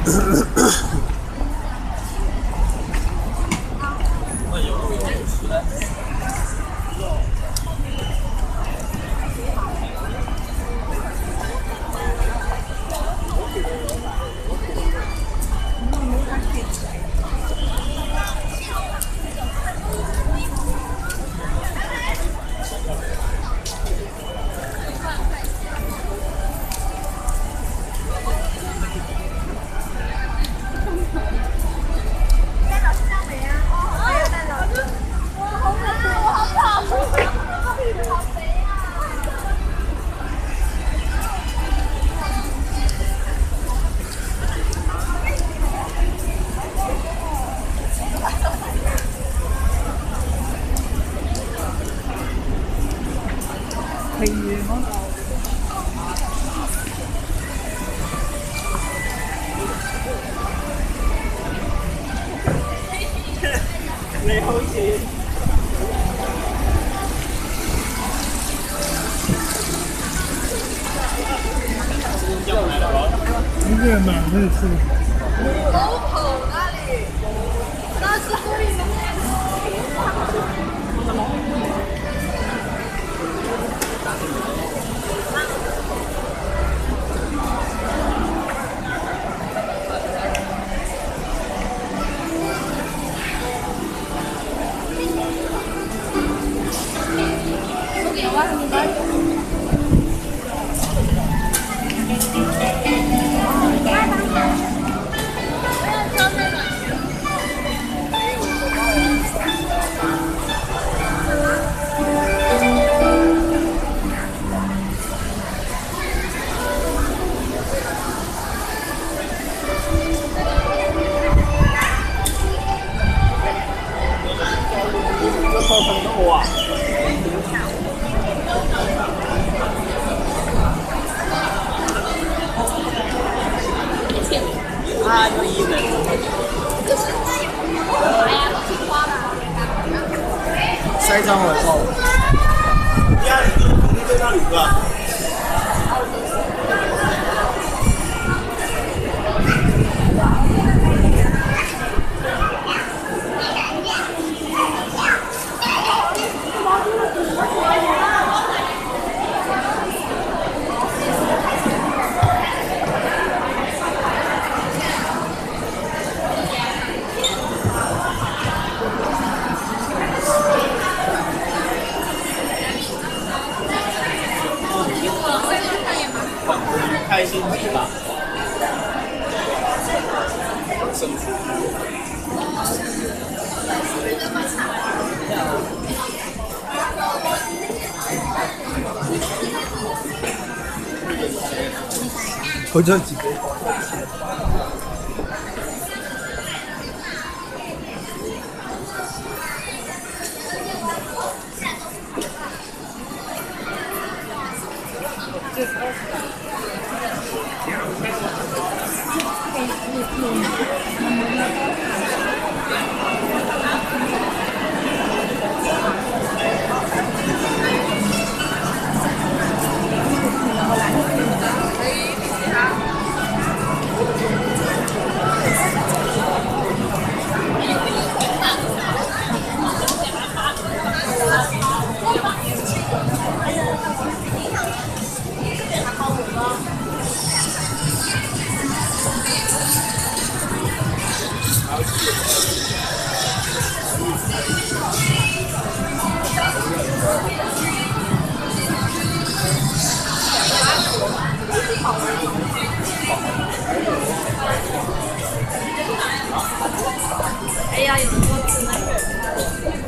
一个买那次， 狗口那里，那是故意的。我给我你们。 这超生的哇！啊，有意思。 塞张尾后， 第二个肯定就那五个。开心极了。生出头这几个。 哎呀，有多吃呢？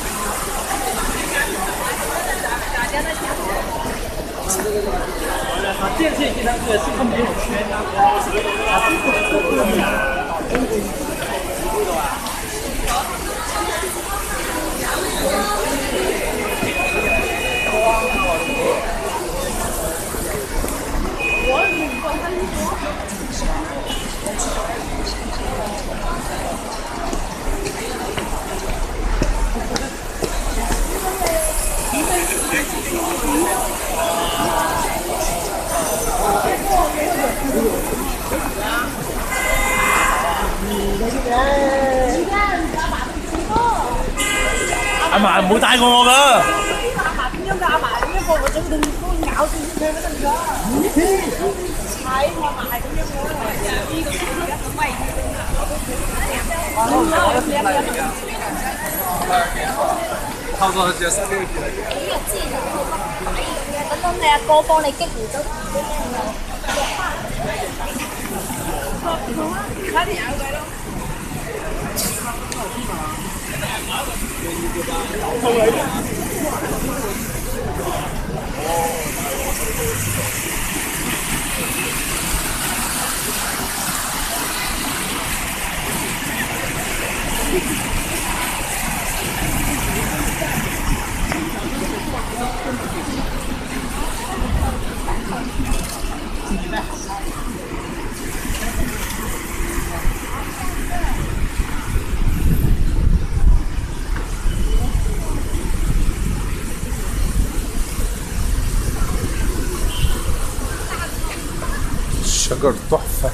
大家的钱。 啊，电线现在是是它没有圈啊，啊，这个这个阿嫲唔好帶過我噶。 阿嫲點樣㗎？阿嫲呢一個我整定都咬住佢嗰陣㗎。係我嫲係咁樣嘅。呢個喂。 差不多就三六幾啦。 呢個知道，等等你阿哥幫你激活咗。 快啲咬佢咯！ الشجر تحفة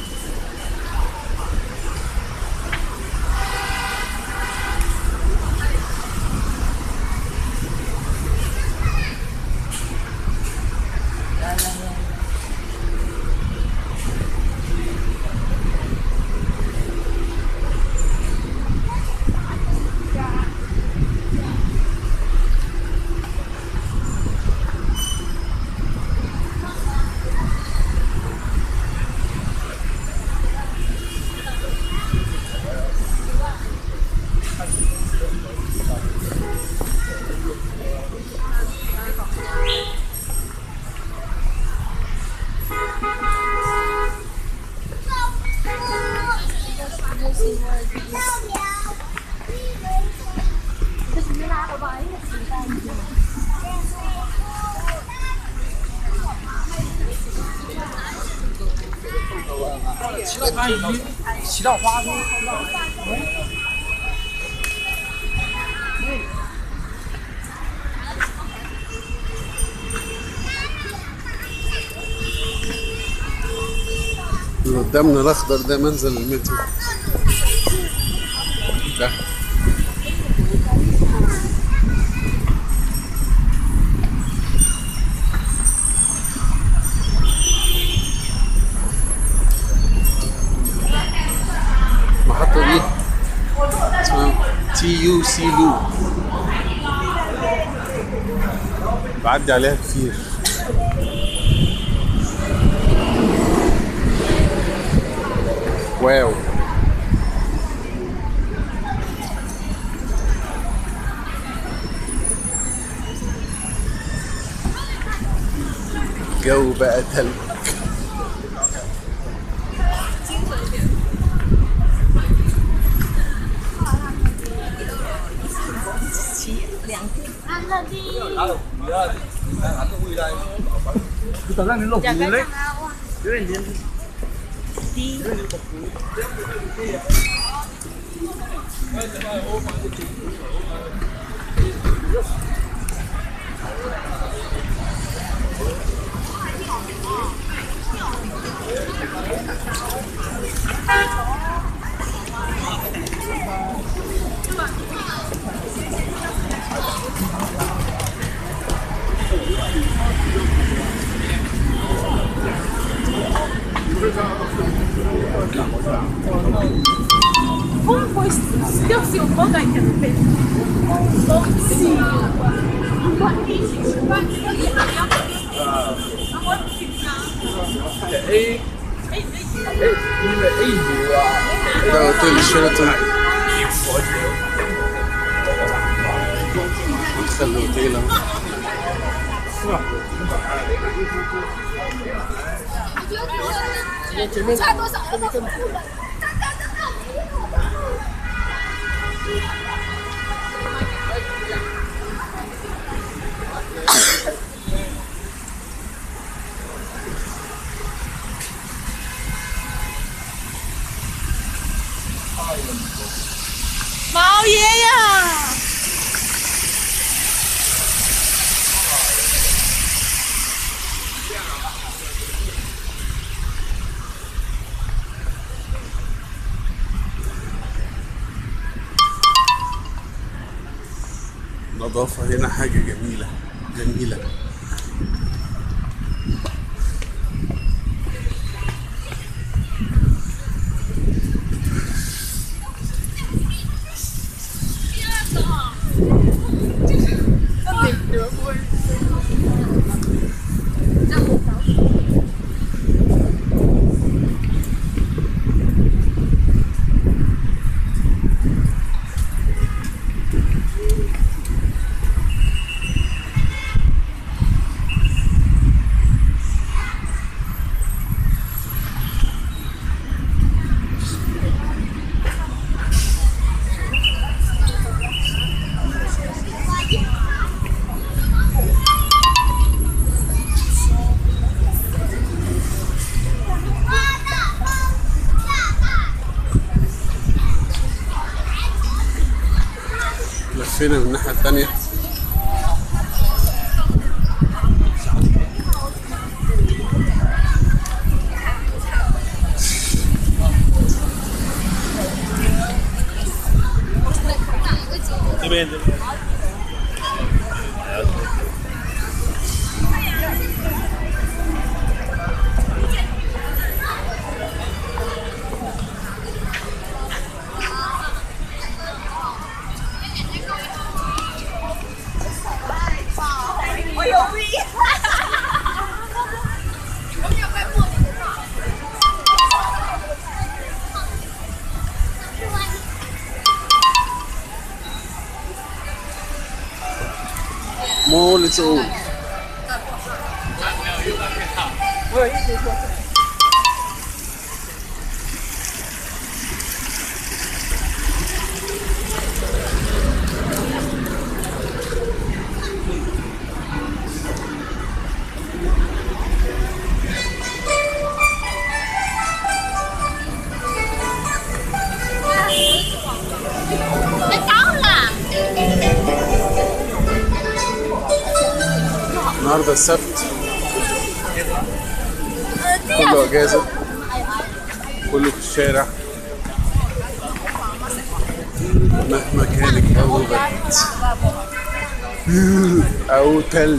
骑到番禺，骑到花都。 اللي قدامنا الأخضر ده منزل المترو ده المحطة دي اسمها تي يو سي لو بعدي عليها كتير واو جو بقى تلج 你等下你落雨嘞，有点黏。 Como foi teu Silvão da internet? Sim. A A A 因为 A 牛啊， ده اوتيل شيراتون ندخل الاوتيل اهو 是吧？ 差多少？要到付了。 毛爷呀！ النظافة هنا حاجة جميلة جميلة لفينا من الناحية التانية 这边这边。 我有病。我有被莫名的骂。 مول اتس اول 我有一直说。 被刀了。 النهاردة السبت كله اجازة كله في الشارع مهما كان الجو برد او تلج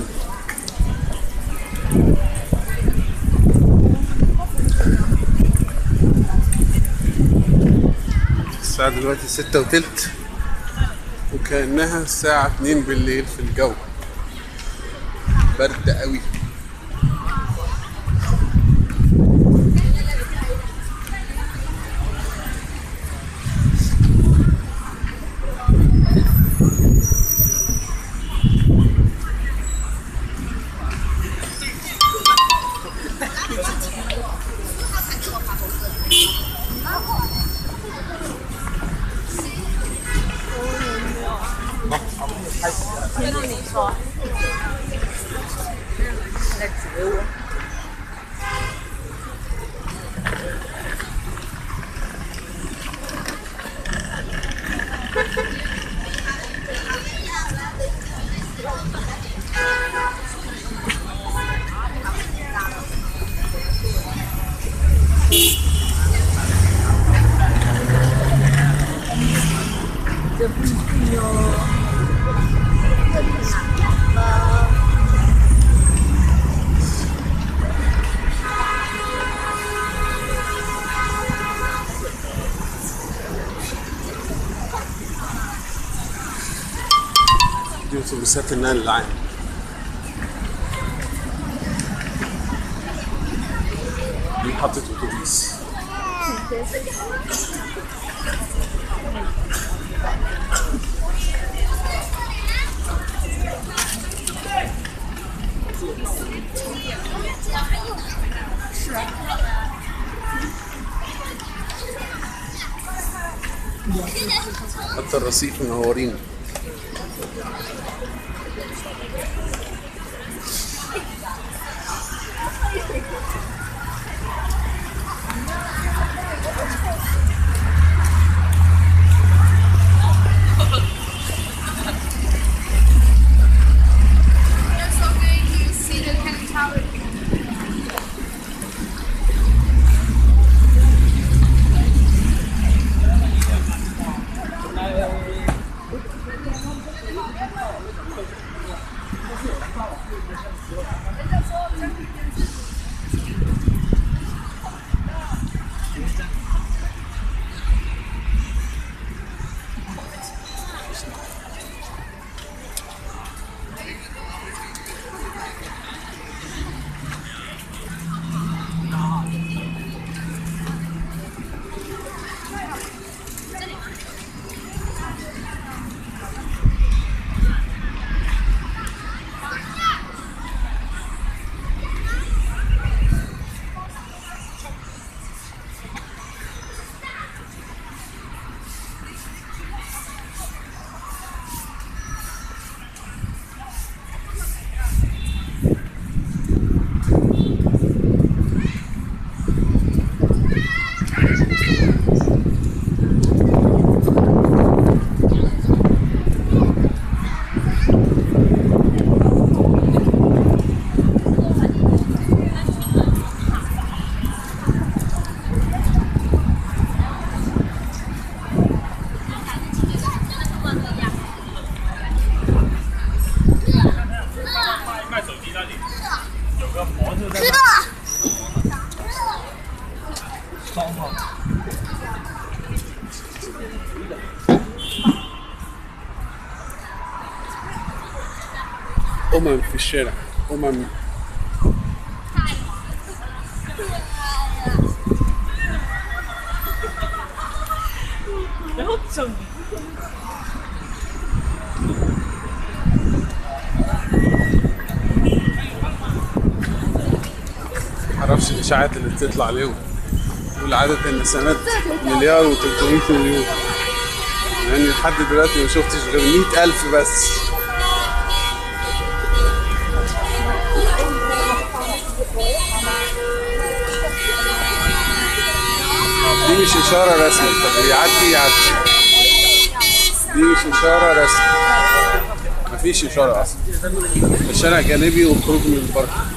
الساعة دلوقتي ستة وتلت وكأنها الساعة اتنين بالليل في الجو برد قوي دي اتوبيسات النقل العام دي محطة اتوبيس حتى الرصيف منورين You're so good. You see the Cannon Tower. أمم في الشارع أمم 然后整 معرفش الإشاعات اللي بتطلع عليهم يقول عدد النسمات مليار و300 مليون يعني لحد دلوقتي ما شفتش غير 100000 بس دي مش إشارة رسمي طب يعدي يعدي دي مش إشارة رسمي مفيش إشارة أصلا الشارع جانبي وخروج من البارك